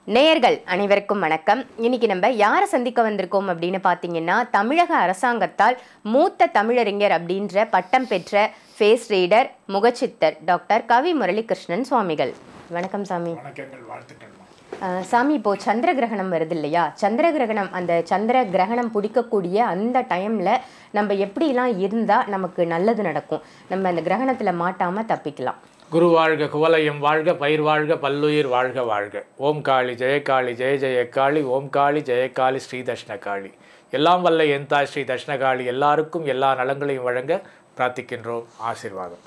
நேயர்கள் அனைவருக்கும் வணக்கம் இன்னைக்கு நம்ம யாரை சந்திக்க வந்திருக்கோம் அப்படின்னு பார்த்தீங்கன்னா தமிழக அரசாங்கத்தால் மூத்த தமிழறிஞர் அப்படின்ற பட்டம் பெற்ற ஃபேஸ் ரீடர் முகச்சித்தர் டாக்டர் கவி முரளிகிருஷ்ணன் சுவாமிகள் வணக்கம் சாமி வணக்கங்கள் வாழ்த்துக்கள்மா அஹ், சாமி இப்போ சந்திர கிரகணம் வருது இல்லையா சந்திர கிரகணம் அந்த சந்திர கிரகணம் பிடிக்கக்கூடிய அந்த டைம்ல நம்ம எப்படிலாம் இருந்தா நமக்கு நல்லது நடக்கும் நம்ம அந்த கிரகணத்துல மாட்டாம தப்பிக்கலாம் குரு வாழ்க குவலயம் வாழ்க பயிர் வாழ்க பல்லுயிர் வாழ்க வாழ்க ஓம் காளி ஜெயகாளி ஜெய ஜெயகாளி ஓம் காளி ஜெயகாளி ஸ்ரீ தட்சிணகாளி எல்லாம் வல்ல என் தாய் ஸ்ரீ தட்சிணகாளி எல்லாருக்கும் எல்லா நலங்களையும் வழங்க பிரார்த்திக்கின்றோம் ஆசீர்வாதம்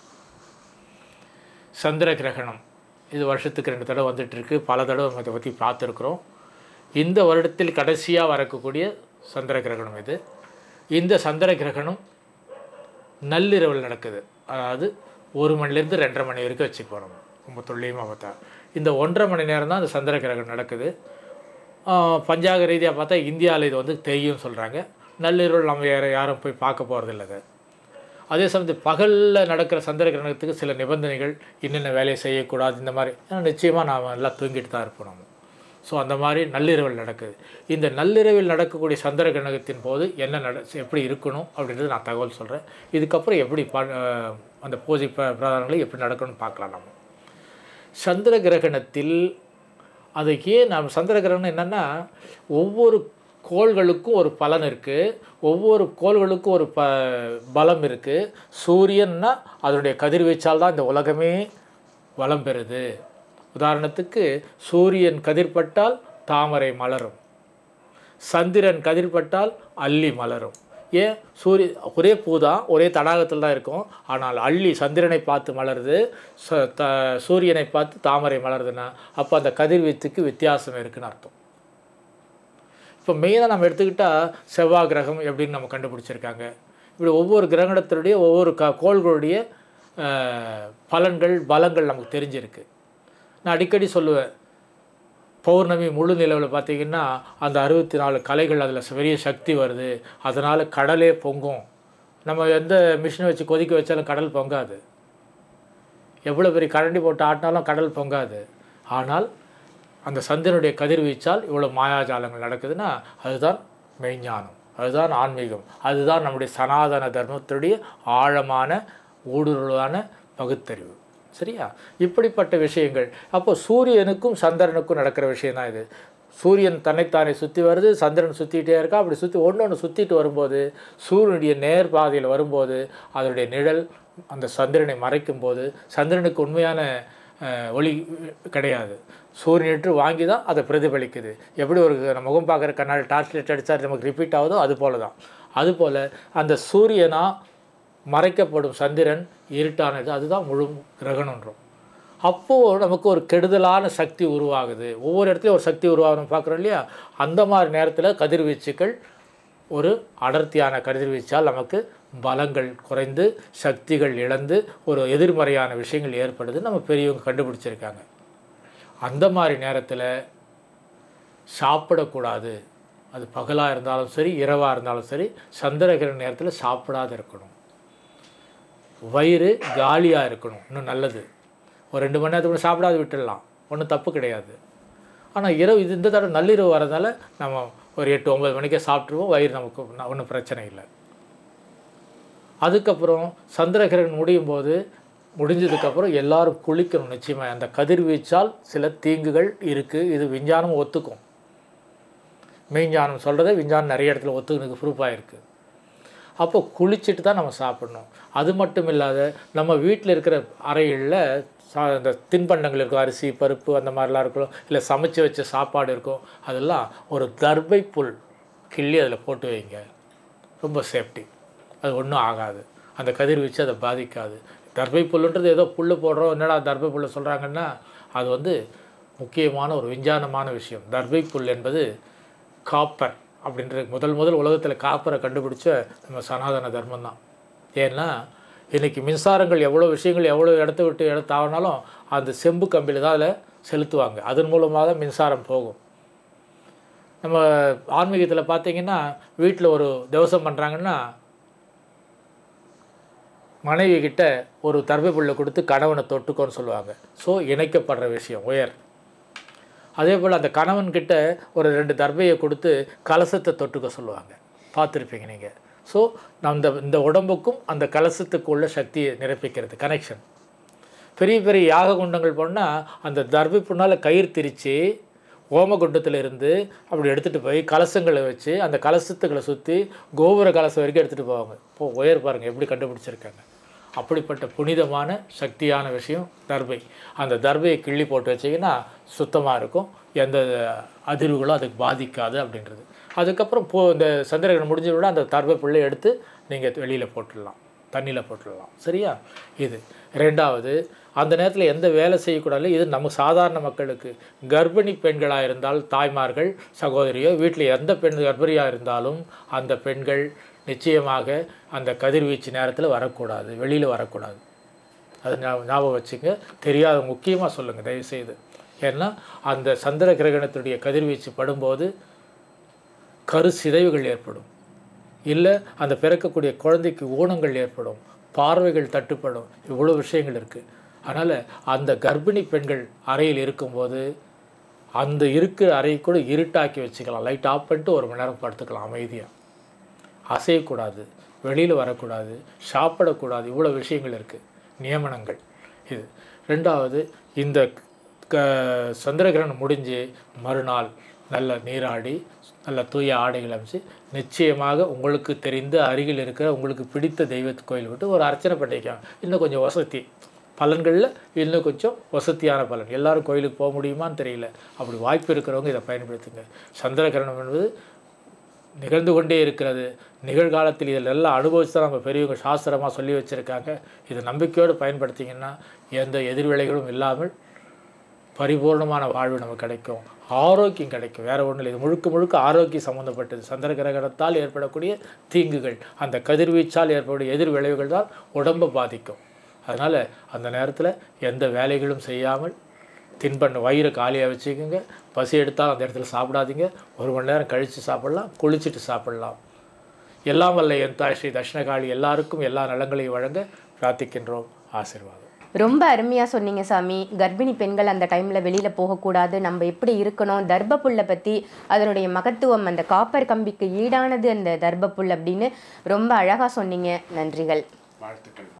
சந்திர கிரகணம் இது வருஷத்துக்கு ரெண்டு தடவை வந்துட்டு இருக்கு பல தடவை நம்ம இதை பற்றி பார்த்துருக்குறோம் இந்த வருடத்தில் கடைசியாக வரக்கூடிய சந்திர கிரகணம் இது இந்த சந்திர கிரகணம் நள்ளிரவில் நடக்குது அதாவது ஒரு மணிலேருந்து ரெண்டரை மணி வரைக்கும் வச்சுக்குவோம் நம்ம ரொம்ப துல்லியமாக பார்த்தா இந்த ஒன்றரை மணி நேரம் தான் இந்த சந்திர கிரகணம் நடக்குது ஆஹ் பஞ்சாங்க ரீதியாக பார்த்தா இந்தியாவில் இது வந்து தெரியும் சொல்கிறாங்க நள்ளிரவில் நம்ம யாரும் யாரும் போய் பார்க்க போகிறதில்ல அதை அதே சமயத்தில் பகலில் நடக்கிற சந்திர கிரகணத்துக்கு சில நிபந்தனைகள் என்னென்ன வேலையை செய்யக்கூடாது இந்த மாதிரி ஏன்னா நிச்சயமாக நாம் எல்லாம் தூங்கிட்டு தான் இருப்போம் நம்ம ஸோ அந்த மாதிரி நள்ளிரவில் நடக்குது இந்த நள்ளிரவில் நடக்கக்கூடிய சந்திர கிரகணத்தின் போது என்ன நட எப்படி இருக்கணும் அப்படின்றது நான் தகவல் சொல்கிறேன் இதுக்கப்புறம் எப்படி ப அஹ் அந்த பூஜை ப பிரதானங்களை எப்படி நடக்கணும்னு பார்க்கலாம் நம்ம சந்திர கிரகணத்தில் அது ஏன் நாம் சந்திர கிரகணம் என்னென்னா ஒவ்வொரு கோள்களுக்கும் ஒரு பலன் இருக்குது ஒவ்வொரு கோள்களுக்கும் ஒரு ப பலம் இருக்குது சூரியன்னா அதனுடைய கதிர்வீச்சால் தான் இந்த உலகமே வளம் பெறுது உதாரணத்துக்கு சூரியன் கதிர்பட்டால் தாமரை மலரும் சந்திரன் கதிர்பட்டால் அல்லி மலரும் ஏன் சூரிய ஒரே பூ தான் ஒரே தடாகத்தில் தான் இருக்கும் ஆனால் அள்ளி சந்திரனை பார்த்து மலருது ச த சூரியனை பார்த்து தாமரை மலருதுன்னா அப்போ அந்த கதிர்வீச்சுக்கு வித்தியாசம் இருக்குன்னு அர்த்தம் இப்போ மெயினாக நம்ம எடுத்துக்கிட்டால் செவ்வாய் கிரகம் எப்படின்னு நம்ம கண்டுபிடிச்சிருக்காங்க இப்படி ஒவ்வொரு கிரகணத்தினுடைய ஒவ்வொரு க கோள்களுடைய அஹ், பலன்கள் பலங்கள் நமக்கு தெரிஞ்சிருக்கு நான் அடிக்கடி சொல்லுவேன் பௌர்ணமி முழு நிலவில் பார்த்தீங்கன்னா அந்த அறுபத்தி நாலு கலைகள் அதில் பெரிய சக்தி வருது அதனால் கடலே பொங்கும் நம்ம எந்த மிஷினை வச்சு கொதிக்க வச்சாலும் கடல் பொங்காது எவ்வளோ பெரிய கரண்டி போட்டு ஆட்டினாலும் கடல் பொங்காது ஆனால் அந்த சந்திரனுடைய கதிர்வீச்சால் இவ்வளோ மாயாஜாலங்கள் நடக்குதுன்னா அதுதான் மெய்ஞானம் அதுதான் ஆன்மீகம் அதுதான் நம்முடைய சனாதன தர்மத்துடைய ஆழமான ஊடுருவான பகுத்தறிவு சரியா இப்படிப்பட்ட விஷயங்கள் அப்போ சூரியனுக்கும் சந்திரனுக்கும் நடக்கிற விஷயம் தான் இது சூரியன் தன்னைத்தானே சுற்றி வருது சந்திரன் சுற்றிக்கிட்டே இருக்கா அப்படி சுற்றி ஒன்று ஒன்று சுற்றிட்டு வரும்போது சூரியனுடைய நேர் பாதையில் வரும்போது அதனுடைய நிழல் அந்த சந்திரனை மறைக்கும் போது சந்திரனுக்கு உண்மையான அஹ், ஒளி கிடையாது சூரியனிட்டு வாங்கி தான் அதை பிரதிபலிக்குது எப்படி ஒரு நம்ம முகம் பார்க்குற கண்ணாடி டார்ச் லைட் அடித்தா நமக்கு ரிப்பீட் ஆகுதோ அது போல தான் அதுபோல் அந்த சூரியனா மறைக்கப்படும் சந்திரன் இருட்டானது அதுதான் முழு கிரகணன்றோம் அப்போது நமக்கு ஒரு கெடுதலான சக்தி உருவாகுது ஒவ்வொரு இடத்துலையும் ஒரு சக்தி உருவாகணும் பார்க்குறோம் இல்லையா அந்த மாதிரி நேரத்தில் கதிர்வீச்சுக்கள் ஒரு அடர்த்தியான கதிர்வீச்சால் நமக்கு பலங்கள் குறைந்து சக்திகள் இழந்து ஒரு எதிர்மறையான விஷயங்கள் ஏற்படுது நம்ம பெரியவங்க கண்டுபிடிச்சிருக்காங்க அந்த மாதிரி நேரத்தில் சாப்பிடக்கூடாது அது பகலாக இருந்தாலும் சரி இரவாக இருந்தாலும் சரி சந்திரகிரக நேரத்தில் சாப்பிடாத இருக்கணும் வயிறு காலியாக இருக்கணும் இன்னும் நல்லது ஒரு ரெண்டு மணி நேரத்துக்கு முன்னாடி சாப்பிடாத விட்டுடலாம் ஒன்றும் தப்பு கிடையாது ஆனால் இரவு இது இந்த தடவை நள்ளிரவு வரதால நம்ம ஒரு எட்டு ஒம்பது மணிக்கே சாப்பிட்ருவோம் வயிறு நமக்கு ஒன்றும் பிரச்சனை இல்லை அதுக்கப்புறம் சந்திரகிரகணம் முடியும் போது முடிஞ்சதுக்கப்புறம் எல்லாரும் குளிக்கணும் நிச்சயமாக அந்த கதிர்வீச்சால் சில தீங்குகள் இருக்குது இது விஞ்ஞானம் ஒத்துக்கும் மெய்ஞானம் சொல்கிறத விஞ்ஞானம் நிறைய இடத்துல ஒத்துக்கணுக்கு ப்ரூஃபாக இருக்குது அப்போ குளிச்சுட்டு தான் நம்ம சாப்பிடணும் அது மட்டும் இல்லாத நம்ம வீட்டில் இருக்கிற அறைகளில் சா இந்த தின்பண்டங்கள் இருக்கும் அரிசி பருப்பு அந்த மாதிரிலாம் இருக்கும் இல்லை சமைச்சு வச்ச சாப்பாடு இருக்கும் அதெல்லாம் ஒரு தர்பை புல் கிள்ளி அதில் போட்டு வைங்க ரொம்ப சேஃப்டி அது ஒன்றும் ஆகாது அந்த கதிர்வீச்சு அதை பாதிக்காது தர்பை புல்லுன்றது ஏதோ புல்லு போடுறோம் என்னடா தர்பை புல்லை சொல்கிறாங்கன்னா அது வந்து முக்கியமான ஒரு விஞ்ஞானமான விஷயம் தர்பை புல் என்பது காப்பர் அப்படின்ற முதல் முதல் உலகத்தில் காப்பரை கண்டுபிடிச்ச நம்ம சனாதன தர்மம் தான் ஏன்னா இன்றைக்கி மின்சாரங்கள் எவ்வளோ விஷயங்கள் எவ்வளோ இடத்த விட்டு இடத்த ஆகினாலும் அந்த செம்பு கம்பியில் தான் அதில் செலுத்துவாங்க அதன் மூலமாக தான் மின்சாரம் போகும் நம்ம ஆன்மீகத்தில் பார்த்தீங்கன்னா வீட்டில் ஒரு தவசம் பண்ணுறாங்கன்னா மனைவி கிட்ட ஒரு தர்பை புல்லை கொடுத்து கணவனை தொட்டுக்கோன்னு சொல்லுவாங்க ஸோ இணைக்கப்படுற விஷயம் உயர் அதே போல் அந்த கணவன்கிட்ட ஒரு ரெண்டு தர்பையை கொடுத்து கலசத்தை தொட்டுக்க சொல்லுவாங்க பார்த்துருப்பீங்க நீங்கள் ஸோ அந்த இந்த உடம்புக்கும் அந்த கலசத்துக்கு உள்ள சக்தியை நிரப்பிக்கிறது கனெக்ஷன் பெரிய பெரிய யாக குண்டங்கள் போனால் அந்த தர்பை புண்ணால் கயிறு திரித்து ஓமகுண்டத்தில் இருந்து அப்படி எடுத்துகிட்டு போய் கலசங்களை வச்சு அந்த கலசத்துக்களை சுற்றி கோபுர கலசம் வரைக்கும் எடுத்துகிட்டு போவாங்க இப்போ உயர் பாருங்கள் எப்படி கண்டுபிடிச்சிருக்காங்க அப்படிப்பட்ட புனிதமான சக்தியான விஷயம் தர்பை அந்த தர்பையை கிள்ளி போட்டு வச்சிங்கன்னா சுத்தமாக இருக்கும் எந்த அதிர்வுகளும் அதுக்கு பாதிக்காது அப்படின்றது அதுக்கப்புறம் போ இந்த சந்திரகிரகணம் முடிஞ்ச விட அந்த தர்பை புள்ளை எடுத்து நீங்கள் வெளியில் போட்டுடலாம் தண்ணியில் போட்டுடலாம் சரியா இது ரெண்டாவது அந்த நேரத்தில் எந்த வேலை செய்யக்கூடாது இது நம்ம சாதாரண மக்களுக்கு கர்ப்பிணி பெண்களாக இருந்தால் தாய்மார்கள் சகோதரியோ வீட்டில் எந்த பெண் கர்ப்பிணியாக இருந்தாலும் அந்த பெண்கள் நிச்சயமாக அந்த கதிர்வீச்சு நேரத்தில் வரக்கூடாது வெளியில் வரக்கூடாது அது ஞா- ஞாபகம் வச்சுங்க தெரியாத முக்கியமாக சொல்லுங்கள் தயவுசெய்து ஏன்னா அந்த சந்திர கிரகணத்துடைய கதிர்வீச்சு படும்போது கரு சிதைவுகள் ஏற்படும் இல்லை அந்த பிறக்கக்கூடிய குழந்தைக்கு ஊனங்கள் ஏற்படும் பார்வைகள் தட்டுப்படும் இவ்வளோ விஷயங்கள் இருக்குது அதனால் அந்த கர்ப்பிணி பெண்கள் அறையில் இருக்கும்போது அந்த இருக்கிற அறையை கூட இருட்டாக்கி வச்சுக்கலாம் லைட் ஆஃப் பண்ணிட்டு ஒரு மணி நேரம் படுத்துக்கலாம் அமைதியாக அசையக்கூடாது வெளியில் வரக்கூடாது சாப்பிடக்கூடாது இவ்வளோ விஷயங்கள் இருக்குது நியமனங்கள் இது ரெண்டாவது இந்த க சந்திரகிரகணம் முடிஞ்சு மறுநாள் நல்ல நீராடி நல்ல தூய ஆடைகள் அமைச்சு நிச்சயமாக உங்களுக்கு தெரிந்த அருகில் இருக்கிற உங்களுக்கு பிடித்த தெய்வத்து கோயில் விட்டு ஒரு அர்ச்சனை பண்ணிக்கலாம் இன்னும் கொஞ்சம் வசதி பலன்களில் இன்னும் கொஞ்சம் வசதியான பலன் எல்லாரும் கோயிலுக்கு போக முடியுமான்னு தெரியல அப்படி வாய்ப்பு இருக்கிறவங்க இதை பயன்படுத்துங்க சந்திரகிரகணம் என்பது நிகழ்ந்து கொண்டே இருக்கிறது நிகழ்காலத்தில் இதில் எல்லாம் அனுபவிச்சு தான் நம்ம பெரியவங்க சாஸ்திரமாக சொல்லி வச்சுருக்காங்க இதை நம்பிக்கையோடு பயன்படுத்திங்கன்னா எந்த எதிர்விளைகளும் இல்லாமல் பரிபூர்ணமான வாழ்வு நமக்கு கிடைக்கும் ஆரோக்கியம் கிடைக்கும் வேற ஒன்றும் இல்லை இது முழுக்க முழுக்க ஆரோக்கியம் சம்மந்தப்பட்டது சந்திர கிரகணத்தால் ஏற்படக்கூடிய தீங்குகள் அந்த கதிர்வீச்சால் ஏற்படக்கூடிய எதிர் விளைவுகள் தான் உடம்பை பாதிக்கும் அதனால் அந்த நேரத்தில் எந்த வேலைகளும் செய்யாமல் தின்பண்ண வயிறு காலியாக வச்சுக்கோங்க பசி எடுத்தால் அந்த இடத்துல சாப்பிடாதீங்க ஒரு மணி நேரம் கழித்து சாப்பிடலாம் குளிச்சுட்டு சாப்பிடலாம் எல்லாம் வல்ல என் தாய் ஸ்ரீ தட்சிணகாளி எல்லாருக்கும் எல்லா நலங்களையும் வழங்க பிரார்த்திக்கின்றோம் ஆசீர்வாதம் ரொம்ப அருமையா சொன்னீங்க சாமி கர்ப்பிணி பெண்கள் அந்த டைம்ல வெளியில போகக்கூடாது நம்ம எப்படி இருக்கணும் தர்ப்பப்புல்லை பத்தி அதனுடைய மகத்துவம் அந்த காப்பர் கம்பிக்கு ஈடானது அந்த தர்ப்பப்புல் அப்படின்னு ரொம்ப அழகா சொன்னீங்க நன்றிகள் வாழ்த்துக்கள்